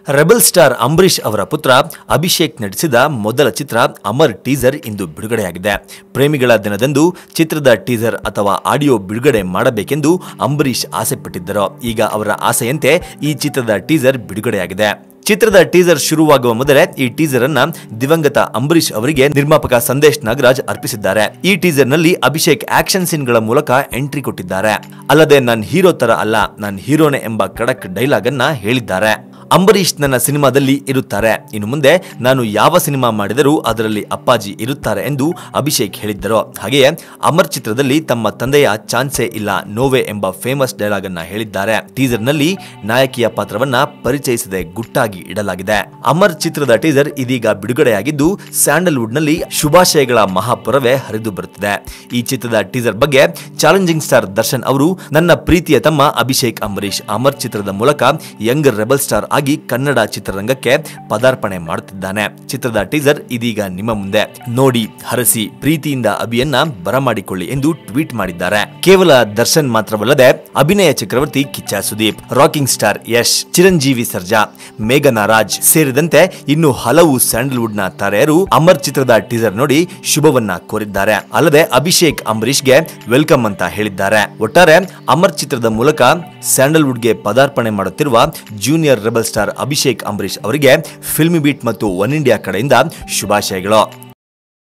rebel star Ambareesh ಅವರ ಪುತ್ರ ಅಭಿಷೇಕ್ ನಟಿಸಿದ ಮೊದಲ ಚಿತ್ರ ಅಮರ್ ಟೀಸರ್ ಇಂದು ಬಿಡುಗಡೆಯಾಗಿದೆ ಪ್ರೇಮಿಗಳ ದಿನದಂದು ಚಿತ್ರದ ಟೀಸರ್ ಅಥವಾ ಆಡಿಯೋ ಬಿಡುಗಡೆ ಮಾಡಬೇಕೆಂದು ಅಂಬರೀಷ್ ಆಸೆಪಟ್ಟಿದ್ದರು ಈಗ ಅವರ ಆಸೆಯಂತೆ ಈ ಚಿತ್ರದ ಟೀಸರ್ ಬಿಡುಗಡೆಯಾಗಿದೆ ಚಿತ್ರದ ಟೀಸರ್ ಶುರುವಾಗುವ ಮೊದಲೇ ಈ ಟೀಸರ್ ಅನ್ನ ದಿವಂಗತ ಅಂಬರೀಷ್ ಅವರಿಗೆ ನಿರ್ಮಾಪಕ ಸಂದೇಶ್ ನಾಗರಾಜ್ ಅರ್ಪಿಸಿದ್ದಾರೆ ಈ ಟೀಸರ್ ನಲ್ಲಿ ಅಭಿಷೇಕ್ ಆಕ್ಷನ್ ಸೀನ್ ಗಳ ಮೂಲಕ ಎಂಟ್ರಿ ಕೊಟ್ಟಿದ್ದಾರೆ ಅಲ್ಲದೆ ನಾನ್ ಹೀರೋ ತರ ಅಲ್ಲ ನಾನ್ ಹೀರೋನೆ ಎಂಬ ಖಡಕ್ ಡೈಲಾಗ್ ಅನ್ನ ಹೇಳಿದ್ದಾರೆ ಅಂಬರೀಷ್ ನನ್ನ ಸಿನಿಮಾದಲ್ಲಿ ಇರುತ್ತಾರೆ ಇನ್ನು ಮುಂದೆ ನಾನು ಯಾವ ಸಿನಿಮಾ ಮಾಡಿದರೂ ಅದರಲ್ಲಿ ಅಪ್ಪಾಜಿ ಇರುತ್ತಾರೆ ಎಂದು ಅಭಿಷೇಕ್ ಹೇಳಿದ್ದರು ಹಾಗೆಯೇ ಅಮರ್ ಚಿತ್ರದಲ್ಲಿ ತಮ್ಮ ತಂದೆಯ ಚಾನ್ಸೇ ಇಲ್ಲ ನೋವೆ ಎಂಬ ಫೇಮಸ್ ಡೈಲಾಗ್ ಅನ್ನ ಹೇಳಿದ್ದಾರೆ ಟೀಸರ್ ನಲ್ಲಿ ನಾಯಕಿಯ ಪಾತ್ರವನ್ನ ಪರಿಚಯಿಸದೆ ಗುಟ್ಟಾಗಿ ಇಡಲಾಗಿದೆ ಅಮರ್ ಚಿತ್ರದ ಟೀಸರ್ ಇದೀಗ ಬಿಡುಗಡೆಯಾಗಿದ್ದು ಸ್ಯಾಂಡಲ್ವುಡ್ ನಲ್ಲಿ ಶುಭಾಶಯಗಳ ಮಹಾಪುರವೇ ಹರಿದು ಬರುತ್ತಿದೆ ಈ ಚಿತ್ರದ ಟೀಸರ್ ಬಗ್ಗೆ ಚಾಲೆಂಜಿಂಗ್ ಸ್ಟಾರ್ ದರ್ಶನ್ ಅವರು ನನ್ನ ಪ್ರೀತಿಯ ತಮ್ಮ ಅಭಿಷೇಕ್ ಅಂಬರೀಷ್ ಅಮರ್ ಚಿತ್ರದ ಮೂಲಕ ಯಂಗ್ ರೆಬಲ್ ಸ್ಟಾರ್ ಆಗಿ ಕನ್ನಡ ಚಿತ್ರರಂಗಕ್ಕೆ ಪದಾರ್ಪಣೆ ಮಾಡುತ್ತಿದ್ದಾನೆ ಚಿತ್ರದ ಟೀಸರ್ ಇದೀಗ ನಿಮ್ಮ ಮುಂದೆ ನೋಡಿ ಹರಸಿ ಪ್ರೀತಿಯಿಂದ ಅಭಿಯನ್ನ ಬರಮಾಡಿಕೊಳ್ಳಿ ಎಂದು ಟ್ವೀಟ್ ಮಾಡಿದ್ದಾರೆ ಕೇವಲ ದರ್ಶನ್ ಮಾತ್ರವಲ್ಲದೆ ಅಭಿನಯ ಚಕ್ರವರ್ತಿ ಕಿಚ್ಚ ಸುದೀಪ್ ರಾಕಿಂಗ್ ಸ್ಟಾರ್ ಯಶ್ ಚಿರಂಜೀವಿ ಸರ್ಜಾ ಮೇಘನಾ ರಾಜ್ ಸೇರಿದಂತೆ ಇನ್ನು ಹಲವು ಸ್ಯಾಂಡಲ್ವುಡ್ ನ ತಾರೆಯರು ಅಮರ್ ಚಿತ್ರದ ಟೀಸರ್ ನೋಡಿ ಶುಭವನ್ನ ಕೋರಿದ್ದಾರೆ ಅಲ್ಲದೆ ಅಭಿಷೇಕ್ ಅಂಬರೀಷ್ಗೆ ವೆಲ್ಕಮ್ ಅಂತ ಹೇಳಿದ್ದಾರೆ ಒಟ್ಟಾರೆ ಅಮರ್ ಚಿತ್ರದ ಮೂಲಕ ಸ್ಯಾಂಡಲ್ವುಡ್ಗೆ ಪದಾರ್ಪಣೆ ಮಾಡುತ್ತಿರುವ junior rebel star Abhishek Ambareesh ಅವರಿಗೆ ಫಿಲ್ಮಿ ಬೀಟ್ ಮತ್ತು ಒನ್ ಇಂಡಿಯಾ ಕಡೆಯಿಂದ ಶುಭಾಶಯಗಳು